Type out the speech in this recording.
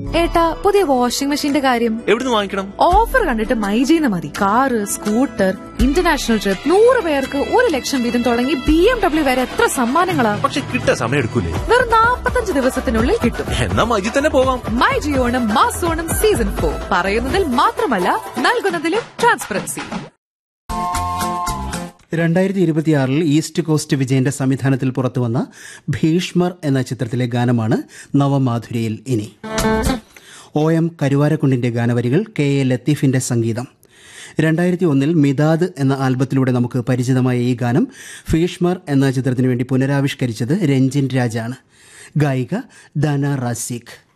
ഏട്ടാ പുതിയ വാഷിംഗ് മെഷീന്റെ കാര്യം എവിടുന്ന് വാങ്ങിക്കണം ഓഫർ കണ്ടിട്ട് മൈജീന്ന് മതി കാറ് സ്കൂട്ടർ ഇന്റർനാഷണൽ ട്രിപ്പ് നൂറ് പേർക്ക് ഒരു ലക്ഷം വീതം തുടങ്ങി ബി എം ഡബ്ല്യു വരെ എത്ര സമ്മാനങ്ങളാ പക്ഷെ കിട്ടാൻ സമയം എടുക്കൂലേ വെറും നാപ്പത്തഞ്ച് ദിവസത്തിനുള്ളിൽ കിട്ടും എന്നാ മജി തന്നെ പോവാം മൈ ജിയോണം മാസോണം സീസൺ ഫോർ പറയുന്നതിൽ മാത്രമല്ല നൽകുന്നതിലും ട്രാൻസ്പെറൻസി രണ്ടായിരത്തി ഇരുപത്തിയാറിൽ ഈസ്റ്റ് കോസ്റ്റ് വിജയന്റെ സംവിധാനത്തിൽ പുറത്തുവന്ന ഭീഷ്മർ എന്ന ചിത്രത്തിലെ ഗാനമാണ് നവമാധുരയിൽ ഇനി ഒ എം കരുവാരക്കുണ്ടിന്റെ ഗാനവരികൾ കെ എ ലത്തീഫിന്റെ സംഗീതം രണ്ടായിരത്തി ഒന്നിൽ മിതാദ് എന്ന ആൽബത്തിലൂടെ നമുക്ക് പരിചിതമായ ഈ ഗാനം ഭീഷ്മർ എന്ന ചിത്രത്തിനു വേണ്ടി പുനരാവിഷ്കരിച്ചത് രഞ്ജിൻ രാജാണ് ഗായിക ദാന റാസിഖ്